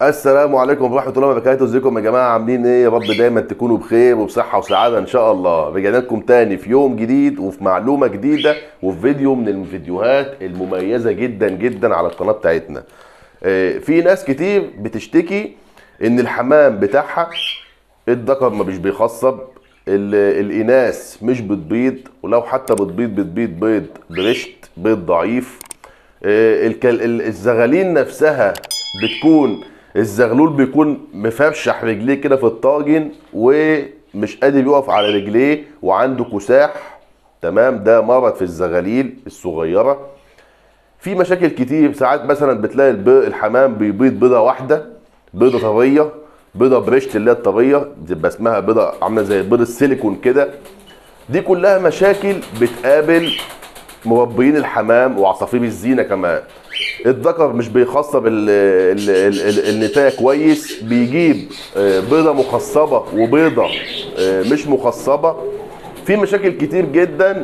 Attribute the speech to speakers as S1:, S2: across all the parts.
S1: السلام عليكم ورحمه الله وبركاته ازيكم يا جماعه عاملين ايه يا رب دايما تكونوا بخير وبصحه وسعاده ان شاء الله رجعنا لكم تاني في يوم جديد وفي معلومه جديده وفي فيديو من الفيديوهات المميزه جدا جدا على القناه بتاعتنا آه، في ناس كتير بتشتكي ان الحمام بتاعها الذكر ما مش بيخصب ال- الاناث مش بتبيض ولو حتى بتبيض بتبيض بيض برشت بيض ضعيف آه، الكل- ال- الزغالين نفسها بتكون الزغلول بيكون مفرشح رجليه كده في الطاجن ومش قادر يقف على رجليه وعنده كساح تمام ده مرض في الزغاليل الصغيره في مشاكل كتير ساعات مثلا بتلاقي الب- الحمام بيبيض بيضه واحده بيضه طريه بيضه بريشت اللي هي الطريه بتبقى اسمها بيضه عامله زي بيض السيليكون كده دي كلها مشاكل بتقابل مربيين الحمام وعصافير الزينه كمان الذكر مش بيخصب ال ال ال ال النتايه كويس بيجيب آه، بيضه مخصبه وبيضه آه، مش مخصبه في مشاكل كتير جدا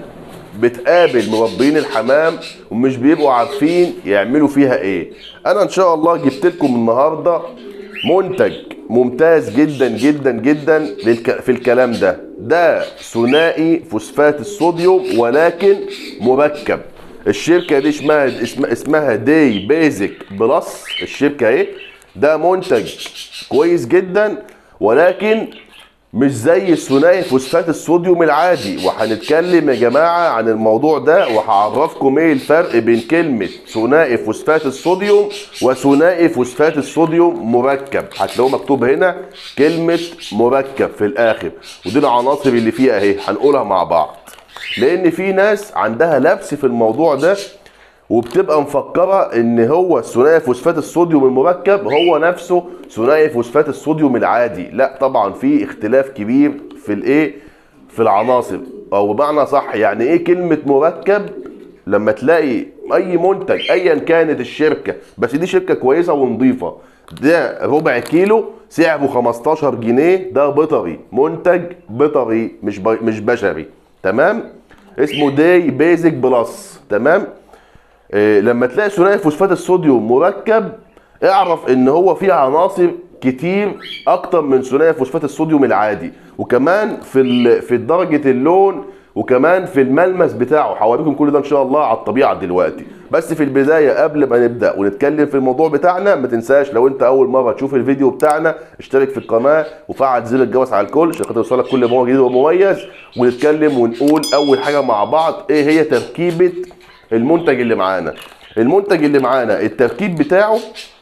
S1: بتقابل مربيين الحمام ومش بيبقوا عارفين يعملوا فيها ايه انا ان شاء الله جبت لكم النهارده منتج ممتاز جدا جدا جدا للك... في الكلام ده ده ثنائي فوسفات الصوديوم ولكن مركب الشركه دي اسمها اسمها, اسمها دي بيزك بلس الشركه ايه ده منتج كويس جدا ولكن مش زي ثنائي فوسفات الصوديوم العادي وهنتكلم يا جماعه عن الموضوع ده وهعرفكم ايه الفرق بين كلمه ثنائي فوسفات الصوديوم وثنائي فوسفات الصوديوم مركب هتلاقوه مكتوب هنا كلمه مركب في الاخر ودي العناصر اللي فيها اهي هنقولها مع بعض لان في ناس عندها لبس في الموضوع ده وبتبقى مفكره ان هو ثنائي فوسفات الصوديوم المركب هو نفسه ثنائي فوسفات الصوديوم العادي لا طبعا في اختلاف كبير في الايه في العناصر او بمعنى صح يعني ايه كلمه مركب لما تلاقي اي منتج ايا كانت الشركه بس دي شركه كويسه ونظيفه ده ربع كيلو سعره 15 جنيه ده بيطري منتج بيطري مش بي مش بشري تمام اسمه داي بيزك بلس تمام إيه، لما تلاقي ثنائي فوسفات الصوديوم مركب اعرف ان هو فيه عناصر كتير اكتر من ثنائي فوسفات الصوديوم العادي وكمان في ال- في درجه اللون وكمان في الملمس بتاعه هوريكم كل ده ان شاء الله على الطبيعه دلوقتي بس في البدايه قبل ما نبدا ونتكلم في الموضوع بتاعنا ما تنساش لو انت اول مره تشوف الفيديو بتاعنا اشترك في القناه وفعل زر الجرس على الكل عشان خاطر يوصلك كل ما هو جديد ومميز ونتكلم ونقول اول حاجه مع بعض ايه هي تركيبه المنتج اللي معانا المنتج اللي معانا التركيب بتاعه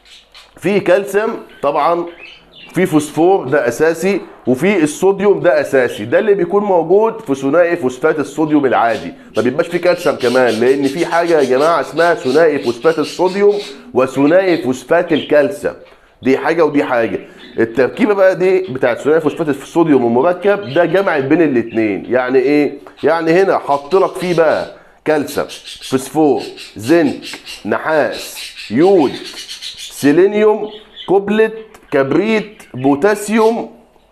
S1: فيه كالسيوم طبعا في فوسفور ده اساسي وفي الصوديوم ده اساسي ده اللي بيكون موجود في ثنائي فوسفات الصوديوم العادي ما بيبقاش فيه كالسيوم كمان لان في حاجه يا جماعه اسمها ثنائي فوسفات الصوديوم وثنائي فوسفات الكالسيوم دي حاجه ودي حاجه التركيبه بقى دي بتاعت ثنائي فوسفات الصوديوم المركب ده جمع بين الاثنين يعني ايه يعني هنا حط لك فيه بقى كالسيوم فوسفور زنك نحاس يود سيلينيوم كوبلت كبريت بوتاسيوم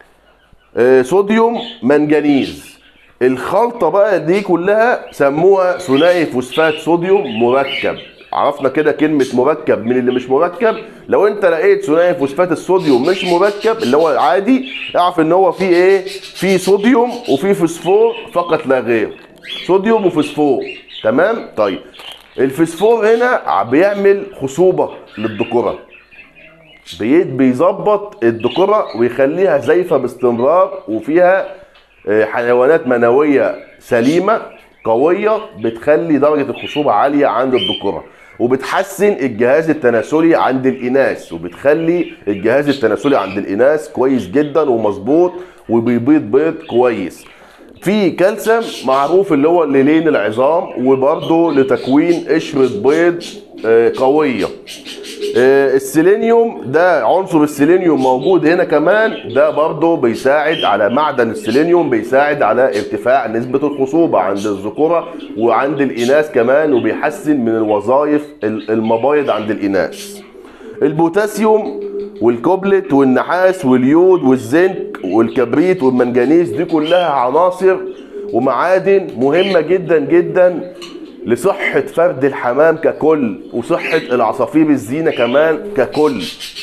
S1: آه، صوديوم منجنيز الخلطة بقى دي كلها سموها ثنائي فوسفات صوديوم مركب عرفنا كده كلمة مركب من اللي مش مركب لو انت لقيت ثنائي فوسفات الصوديوم مش مركب اللي هو عادي اعرف ان هو فيه ايه فيه صوديوم وفيه فوسفور فقط لا غير صوديوم وفوسفور تمام طيب الفوسفور هنا بيعمل خصوبة للذكورة بي- بيظبط الذكورة ويخليها زايفة باستمرار وفيها آه، حيوانات منوية سليمة قوية بتخلي درجة الخصوبة عالية عند الذكورة وبتحسن الجهاز التناسلي عند الإناث وبتخلي الجهاز التناسلي عند الإناث كويس جدا ومظبوط وبيبيض بيض كويس في كالسيوم معروف اللي هو للين العظام وبرضه لتكوين قشرة بيض آه، قوية آه، السيلينيوم ده عنصر السيلينيوم موجود هنا كمان ده برضه بيساعد على معدن السيلينيوم بيساعد على ارتفاع نسبة الخصوبة عند الذكورة وعند الإناث كمان وبيحسن من الوظائف ال- المبايض عند الإناث البوتاسيوم والكوبلت والنحاس واليود والزنك والكبريت والمنجنيز دي كلها عناصر ومعادن مهمة جدا جدا لصحة فرد الحمام ككل وصحة العصافير الزينة كمان ككل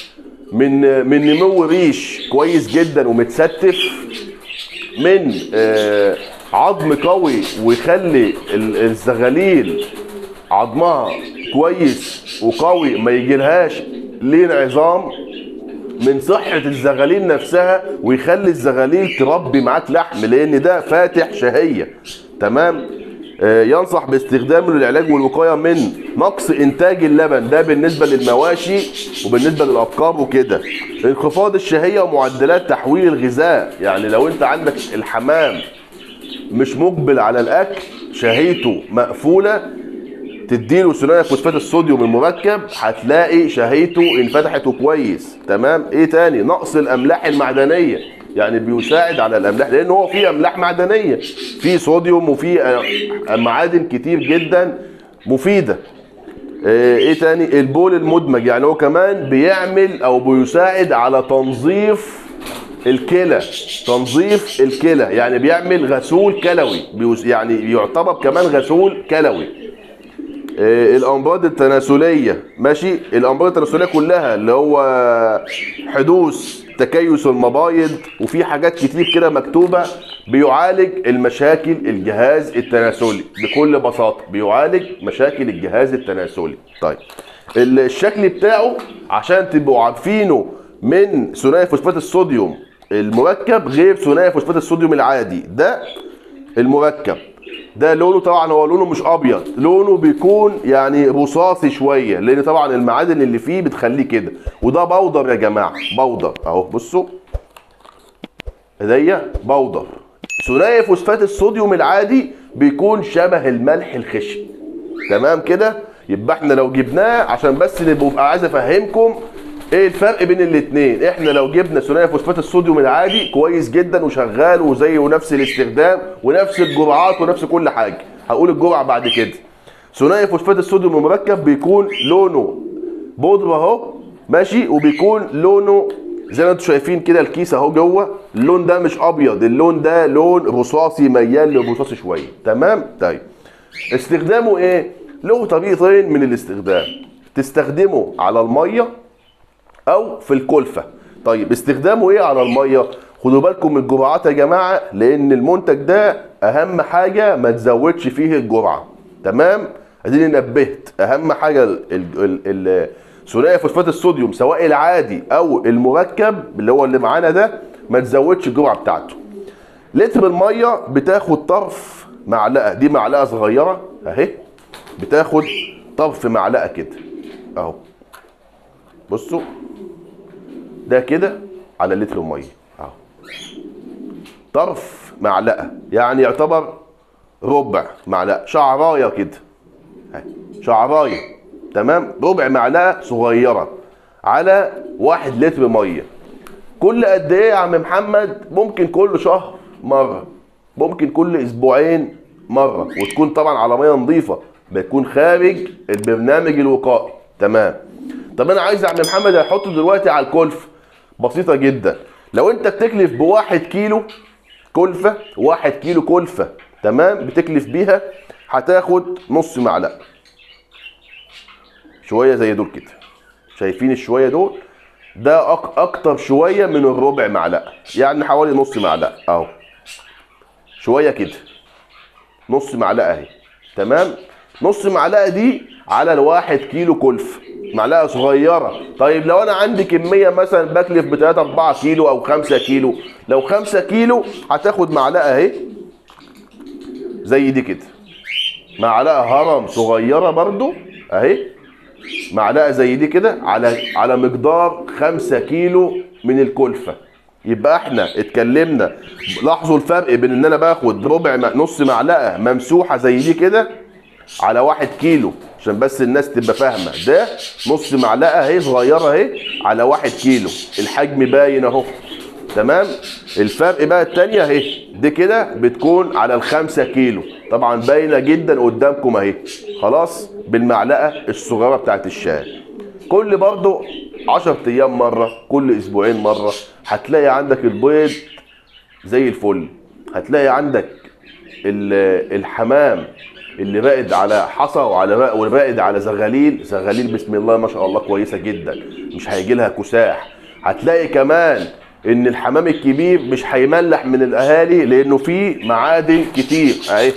S1: من من نمو ريش كويس جدا ومتستف من آه، عظم قوي ويخلي ال- الزغاليل عظمها كويس وقوي ما يجيلهاش لين عظام من صحة الزغاليل نفسها ويخلي الزغاليل تربي معاك لحم لأن ده فاتح شهية تمام آه، ينصح باستخدامه للعلاج والوقاية من نقص إنتاج اللبن ده بالنسبة للمواشي وبالنسبة للأبقار وكده انخفاض الشهية ومعدلات تحويل الغذاء يعني لو أنت عندك الحمام مش مقبل على الأكل شهيته مقفولة تديله ثنائي فوسفات الصوديوم المركب هتلاقي شهيته انفتحت كويس تمام ايه تاني نقص الاملاح المعدنيه يعني بيساعد على الاملاح لان هو فيه املاح معدنيه فيه صوديوم وفيه آه، معادن كتير جدا مفيده آه، ايه تاني البول المدمج يعني هو كمان بيعمل او بيساعد على تنظيف الكلى تنظيف الكلى يعني بيعمل غسول كلوي بيوس- يعني يعتبر كمان غسول كلوي آه، الامراض التناسليه ماشي الامراض التناسليه كلها اللي هو حدوث تكيس المبايض وفي حاجات كتير كده مكتوبه بيعالج المشاكل الجهاز التناسلي بكل بساطه بيعالج مشاكل الجهاز التناسلي طيب الشكل بتاعه عشان تبقوا عارفينه من ثنائي فوسفات الصوديوم المركب غير ثنائي فوسفات الصوديوم العادي ده المركب ده لونه طبعا هو لونه مش ابيض لونه بيكون يعني رصاصي شويه لان طبعا المعادن اللي فيه بتخليه كده وده بودر يا جماعه بودر اهو بصوا ايديا بودر ثنائي فوسفات الصوديوم العادي بيكون شبه الملح الخشن تمام كده يبقى احنا لو جبناه عشان بس نبقى عايز افهمكم ايه الفرق بين الاثنين احنا لو جبنا ثنائي فوسفات الصوديوم العادي كويس جدا وشغال وزي ونفس الاستخدام ونفس الجرعات ونفس كل حاجه هقول الجرعه بعد كده ثنائي فوسفات الصوديوم المركب بيكون لونه بودره اهو ماشي وبيكون لونه زي ما انتم شايفين كده الكيس اهو جوه اللون ده مش ابيض اللون ده لون رصاصي ميال للرصاصي شويه تمام طيب استخدامه ايه له طريقتين من الاستخدام تستخدمه على الميه او في الكلفه طيب استخدامه ايه على الميه خدوا بالكم من الجرعات يا جماعه لان المنتج ده اهم حاجه ما تزودش فيه الجرعه تمام اديني نبهت اهم حاجه ال- ال- ال- ال- ثنائي فوسفات الصوديوم سواء العادي او المركب اللي هو اللي معانا ده ما تزودش الجرعه بتاعته لتر الميه بتاخد طرف معلقه دي معلقه صغيره اهي بتاخد طرف معلقه كده اهو بصوا ده كده على لتر ميه اهو طرف معلقه يعني يعتبر ربع معلقه شعرايه كده اهي، شعرايه تمام ربع معلقه صغيره على واحد لتر ميه كل قد ايه يا عم محمد ممكن كل شهر مره ممكن كل اسبوعين مره وتكون طبعا على ميه نظيفه بتكون خارج البرنامج الوقائي تمام طب انا عايز يا عم محمد احطه دلوقتي على الكلف بسيطه جدا لو انت بتكلف بواحد كيلو كلفه واحد كيلو كلفه تمام بتكلف بيها هتاخد نص معلقه شويه زي دول كده شايفين الشويه دول ده أك اكتر شويه من الربع معلقه يعني حوالي نص معلقه اهو شويه كده نص معلقه اهي تمام نص معلقه دي على الواحد كيلو كلف معلقه صغيره طيب لو انا عندي كميه مثلا بكلف ب 3 4 كيلو او 5 كيلو لو 5 كيلو هتاخد معلقه اهي زي دي كده معلقه هرم صغيره برضو اهي معلقه زي دي كده على على مقدار 5 كيلو من الكلفه يبقى احنا اتكلمنا لاحظوا الفرق بين ان انا باخد ربع م- نص معلقه ممسوحه زي دي كده على واحد كيلو عشان بس الناس تبقى فاهمه ده نص معلقه اهي صغيره اهي على واحد كيلو الحجم باين اهو تمام الفرق بقى التانية اهي دي كده بتكون على الخمسة كيلو طبعا باينة جدا قدامكم اهي خلاص بالمعلقة الصغيرة بتاعت الشاي كل برضو 10 ايام مرة كل اسبوعين مرة هتلاقي عندك البيض زي الفل هتلاقي عندك ال- الحمام اللي راقد على حصى وعلى راق- وراقد على زغاليل زغاليل بسم الله ما شاء الله كويسه جدا مش هيجي لها كساح هتلاقي كمان ان الحمام الكبير مش هيملح من الاهالي لانه فيه معادن كتير اهي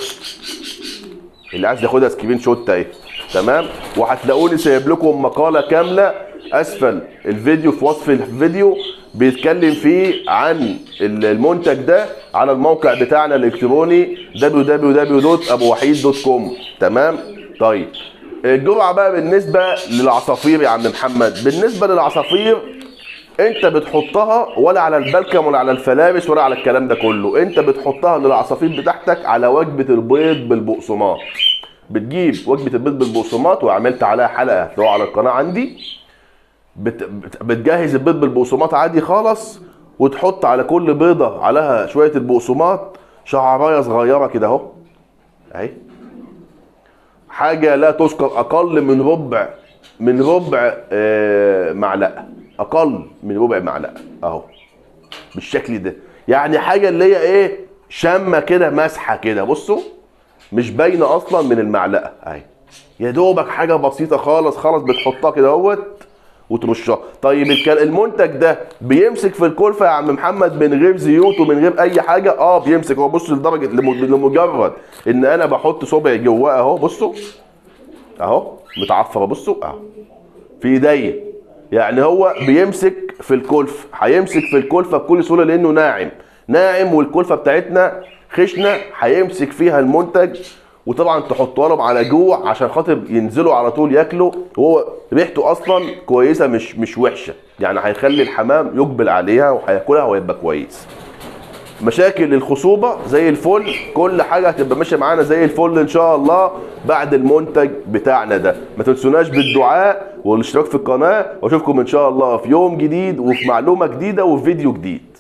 S1: اللي عايز ياخدها سكرين شوت اهي تمام وهتلاقوني سايب لكم مقاله كامله اسفل الفيديو في وصف الفيديو بيتكلم فيه عن المنتج ده على الموقع بتاعنا الالكتروني www.abuwahid.com تمام طيب الجرعه بقى بالنسبه للعصافير يا عم محمد بالنسبه للعصافير انت بتحطها ولا على البلكم ولا على الفلابس ولا على الكلام ده كله انت بتحطها للعصافير بتاعتك على وجبه البيض بالبقسماط بتجيب وجبه البيض بالبقسماط وعملت عليها حلقه هتلاقوها على القناه عندي بت... بت... بتجهز البيض بالبقسماط عادي خالص وتحط على كل بيضه عليها شويه البقسماط شعرايه صغيره كده اهو اهي حاجه لا تذكر اقل من ربع من ربع آه معلقه اقل من ربع معلقه اهو بالشكل ده يعني حاجه اللي هي ايه شامه كده مسحه كده بصوا مش باينه اصلا من المعلقه اهي يا دوبك حاجه بسيطه خالص خالص بتحطها كده اهوت وترشها طيب الكل- المنتج ده بيمسك في الكلفه يا عم محمد من غير زيوت ومن غير اي حاجه اه بيمسك هو بص لدرجه لم- لمجرد ان انا بحط صبعي جواه اهو بصوا اهو متعفره بصوا اهو في ايديا يعني هو بيمسك في الكلفه هيمسك في الكلفه بكل سهوله لانه ناعم ناعم والكلفه بتاعتنا خشنه هيمسك فيها المنتج وطبعا تحطوا لهم على جوع عشان خاطر ينزلوا على طول ياكلوا وهو ريحته اصلا كويسه مش مش وحشه يعني هيخلي الحمام يقبل عليها وهياكلها ويبقى كويس مشاكل الخصوبه زي الفل كل حاجه هتبقى ماشيه معانا زي الفل ان شاء الله بعد المنتج بتاعنا ده ما تنسوناش بالدعاء والاشتراك في القناه واشوفكم ان شاء الله في يوم جديد وفي معلومه جديده وفي فيديو جديد